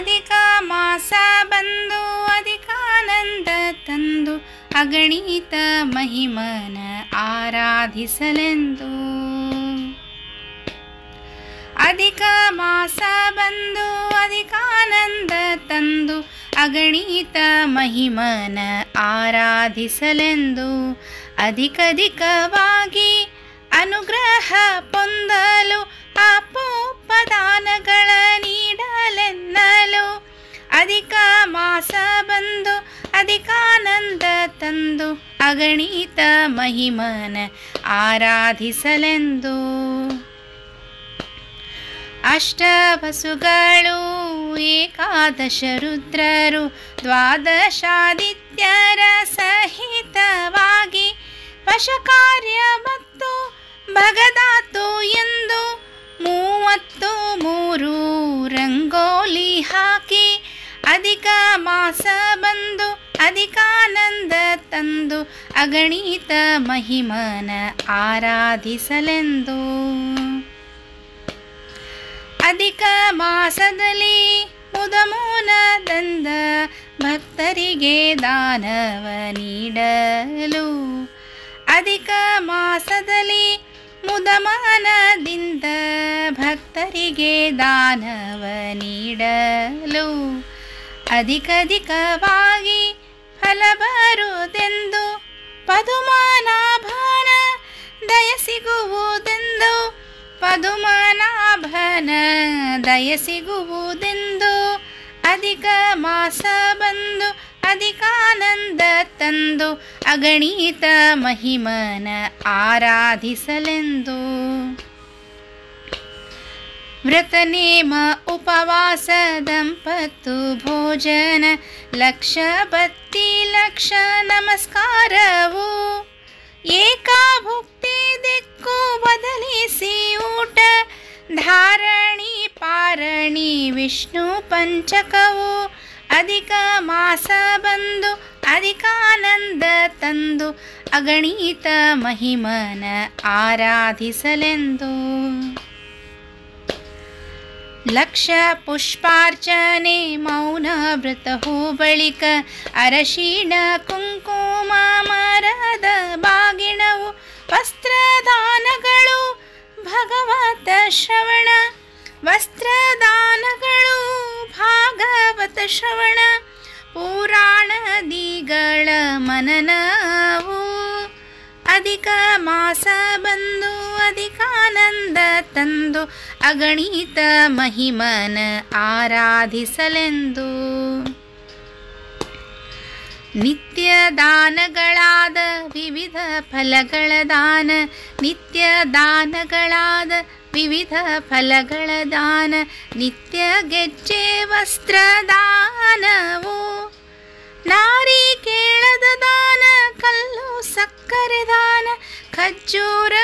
ಅಧಿಕ ಮಾಸ ಬಂದು ಅಧಿಕಾನಂದ ತಂದು ಅಗಣಿತ ಮಹಿಮನ ಆರಾಧಿಸಲೆಂದು ಅಧಿಕ ಮಾಸ ಬಂದು ಅಧಿಕಾನಂದ ತಂದು ಅಗಣಿತ ಮಹಿಮನ ಆರಾಧಿಸಲೆಂದು ಅಧಿಕಧಿಕವಾಗಿ ಅನುಗ್ರಹ ಹೊಂದಲು ಅಪೋಪದಾನಗಳ ನೀಡಲೆನ್ನಲು ಅಧಿಕ ಮಾಸ ಬಂದು ಅಧಿಕಾನಂದ ತಂದು ಅಗಣಿತ ಮಹಿಮನ ಆರಾಧಿಸಲೆಂದು ಅಷ್ಟವಸುಗಳು ಏಕಾದಶ ರುದ್ರರು ದ್ವಾದಶಾದಿತ್ಯರ ಸಹಿತವಾಗಿ ವಶಕಾರ್ಯ ಮತ್ತು ಭಗದಾತು ಎಂದು ಮೂವತ್ತು ಮೂರು ರಂಗೋಲಿ ಹಾಕಿ ಅಧಿಕ ಮಾಸ ಬಂದು ಅಧಿಕಾನಂದ ತಂದು ಅಗಣಿತ ಮಹಿಮನ ಆರಾಧಿಸಲೆಂದು ಅಧಿಕ ಮಾಸದಲ್ಲಿ ಮುದಮೂನದಂದ ಭಕ್ತರಿಗೆ ದಾನವ ನೀಡಲು ಅಧಿಕ ಮಾಸದಲ್ಲಿ ಮುದಮಾನದಿಂದ ಭಕ್ತರಿಗೆ ದಾನವ ನೀಡಲು ಅಧಿಕಧಿಕವಾಗಿ ಫಲ ಬರುವುದೆಂದು ಪದುಮನಾಭನ ದಯ ಸಿಗುವುದೆಂದು ಪದುಮನಾಭನ ದಯ ಸಿಗುವುದೆಂದು ಅಧಿಕ ಮಾಸ ಬಂದು ಅಧಿಕಾನಂದ ತಂದು ಅಗಣಿತ ಮಹಿಮನ ಆರಾಧಿಸಲೆಂದು ವ್ರತನೇಮ ಉಪವಾಸ ದಂಪತ್ತು ಭೋಜನ ಲಕ್ಷ ಬತ್ತಿ ಲಕ್ಷ ನಮಸ್ಕಾರವು ಏಕಾಭುಕ್ತಿ ದಿಕ್ಕು ಬದಲಿಸಿ ಊಟ ಧಾರಣಿ ಪಾರಣಿ ವಿಷ್ಣು ಪಂಚಕವು ಅಧಿಕ ಮಾಸ ಬಂದು ಅಧಿಕಾನಂದ ತಂದು ಅಗಣಿತ ಮಹಿಮನ ಆರಾಧಿಸಲೆಂದು ಲಕ್ಷ ಪುಷ್ಪಾರ್ಚನೆ ಮೌನ ವ್ರತಹು ಬಳಿಕ ಅರಶಿಣ ಕುಂಕುಮ ಮರದ ಬಾಗಿಣವು ವಸ್ತ್ರದಾನಗಳು ಭಗವತ ಶ್ರವಣ ವಸ್ತ್ರದಾನಗಳು ಭಾಗವತ ಶ್ರವಣ ಪುರಾಣದಿಗಳ ಮನನವು ಅಧಿಕ ಮಾಸ ಬಂದು ಅಧಿಕಾನಂದ ತಂದು ಅಗಣಿತ ಮಹಿಮನ ಆರಾಧಿಸಲೆಂದು ನಿತ್ಯ ದಾನಗಳಾದ ವಿವಿಧ ಫಲಗಳ ದಾನ ನಿತ್ಯ ದಾನಗಳಾದ ವಿವಿಧ ಫಲಗಳ ದಾನ ನಿತ್ಯ ಗೆಜ್ಜೆ ವಸ್ತ್ರ ದಾನವು ನಾರಿ ಕೇಳದ ದಾನ ಕಲ್ಲು ಸಕ್ಕರೆ ದಾನ ಖಜ್ಜೂರ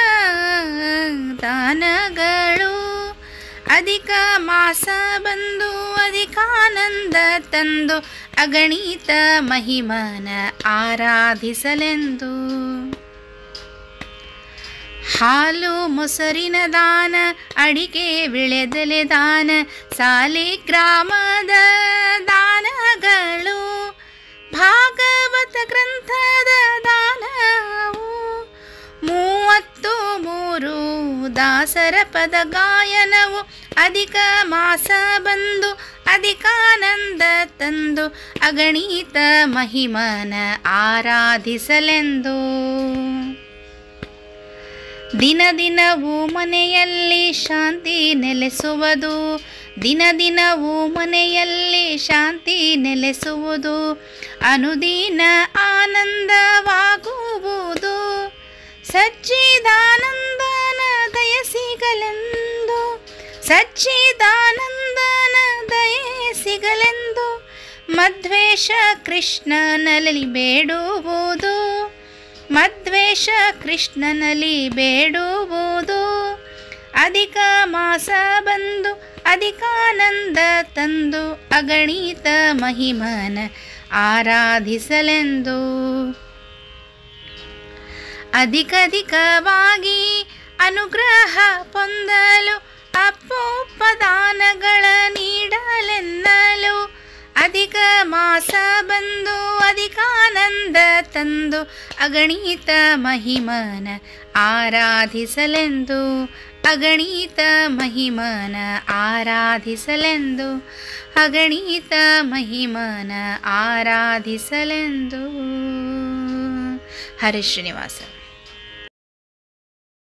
ದಾನಗಳು ಅಧಿಕ ಮಾಸ ಬಂದು ಅಧಿಕಾನಂದ ತಂದು ಅಗಣಿತ ಮಹಿಮನ ಆರಾಧಿಸಲೆಂದು ಹಾಲು ಮೊಸರಿನ ದಾನ ಅಡಿಕೆ ವಿಳೆದೆಲೆ ದಾನ ಸಾಲಿಗ್ರಾಮದ ದಾನಗಳು ಭಾಗವತ ಗ್ರಂಥದ ದಾನವು ಮೂವತ್ತು ಮೂರು ದಾಸರ ಪದ ಗಾಯನವು ಅಧಿಕ ಮಾಸ ಬಂದು ಅಧಿಕಾನಂದ ತಂದು ಅಗಣಿತ ಮಹಿಮನ ಆರಾಧಿಸಲೆಂದು ದಿನ ದಿನವೂ ಮನೆಯಲ್ಲಿ ಶಾಂತಿ ನೆಲೆಸುವುದು ದಿನ ದಿನವೂ ಮನೆಯಲ್ಲಿ ಶಾಂತಿ ನೆಲೆಸುವುದು ಅನುದಿನ ಆನಂದವಾಗುವುದು ಸಚ್ಚಿದಾನಂದನ ದಯ ಸಿಗಲೆಂದು ಸಚ್ಚಿದಾನಂದನ ದಯೆ ಸಿಗಲೆಂದು ಮಧ್ವೇಷ ಕೃಷ್ಣನಲ್ಲಿ ಬೇಡುವುದು ಮಧ್ವೇಷ ಕೃಷ್ಣನಲ್ಲಿ ಬೇಡುವುದು ಅಧಿಕ ಮಾಸ ಬಂದು ಅಧಿಕಾನಂದ ತಂದು ಅಗಣಿತ ಮಹಿಮನ ಆರಾಧಿಸಲೆಂದು ಅಧಿಕಧಿಕವಾಗಿ ಅನುಗ್ರಹ ಹೊಂದಲು ಅಪ್ಪೋಪದಾನಗಳ ನೀಡಲೆನ್ನಲು ಶ್ರೀನಿವಾಸ ಬಂದು ಅಧಿಕಾನಂದ ತಂದು ಅಗಣಿತ ಮಹಿಮನ ಆರಾಧಿಸಲೆಂದು ಅಗಣಿತ ಮಹಿಮನ ಆರಾಧಿಸಲೆಂದು ಅಗಣಿತ ಮಹಿಮನ ಆರಾಧಿಸಲೆಂದು ಹರಿ ಶ್ರೀನಿವಾಸ